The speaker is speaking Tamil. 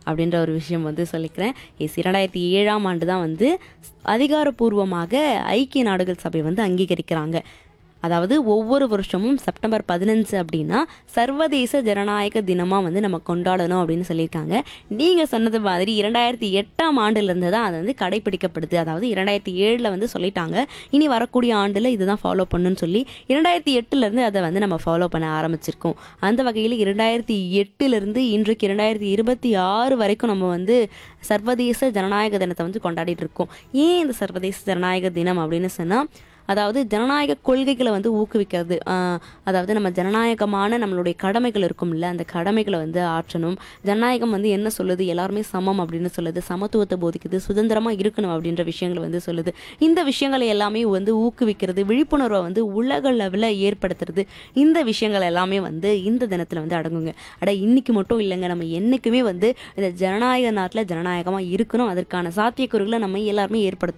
அப்படின்ற ஒரு விஷயம் வந்து சொல்லிக்கிறேன் எஸ் இரண்டாயிரத்தி ஏழாம் ஆண்டு தான் வந்து அதிகாரப்பூர்வமாக ஐக்கிய நாடுகள் சபை வந்து அங்கீகரிக்கிறாங்க அதாவது ஒவ்வொரு வருஷமும் செப்டம்பர் பதினஞ்சு அப்படின்னா சர்வதேச ஜனநாயக தினமாக வந்து நம்ம கொண்டாடணும் அப்படின்னு சொல்லியிருக்காங்க நீங்கள் சொன்னது மாதிரி இரண்டாயிரத்தி எட்டாம் ஆண்டுலேருந்து தான் அது வந்து கடைபிடிக்கப்படுது அதாவது இரண்டாயிரத்தி ஏழில் வந்து சொல்லிட்டாங்க இனி வரக்கூடிய ஆண்டில் இதுதான் ஃபாலோ பண்ணுன்னு சொல்லி இரண்டாயிரத்தி எட்டுலேருந்து அதை வந்து நம்ம ஃபாலோ பண்ண ஆரம்பிச்சிருக்கோம் அந்த வகையில் இரண்டாயிரத்தி எட்டுலேருந்து இன்றைக்கு இரண்டாயிரத்தி இருபத்தி ஆறு வரைக்கும் நம்ம வந்து சர்வதேச ஜனநாயக தினத்தை வந்து கொண்டாடிட்டு இருக்கோம் ஏன் இந்த சர்வதேச ஜனநாயக தினம் அப்படின்னு சொன்னால் அதாவது ஜனநாயக கொள்கைகளை வந்து ஊக்குவிக்கிறது ஆஹ் அதாவது நம்ம ஜனநாயகமான நம்மளுடைய கடமைகள் இருக்கும்ல அந்த கடமைகளை வந்து ஆற்றணும் ஜனநாயகம் வந்து என்ன சொல்லுது எல்லாருமே சமம் அப்படின்னு சொல்லுது சமத்துவத்தை போதிக்குது சுதந்திரமாக இருக்கணும் அப்படின்ற விஷயங்களை வந்து சொல்லுது இந்த விஷயங்களை எல்லாமே வந்து ஊக்குவிக்கிறது விழிப்புணர்வை வந்து உலக லெவலில் ஏற்படுத்துறது இந்த விஷயங்கள் எல்லாமே வந்து இந்த தினத்தில் வந்து அடங்குங்க அட இன்னைக்கு மட்டும் இல்லைங்க நம்ம என்றைக்குமே வந்து இந்த ஜனநாயக நாட்டில் ஜனநாயகமாக இருக்கணும் அதற்கான சாத்தியக்கூறுகளை நம்ம எல்லாருமே ஏற்படுத்தணும்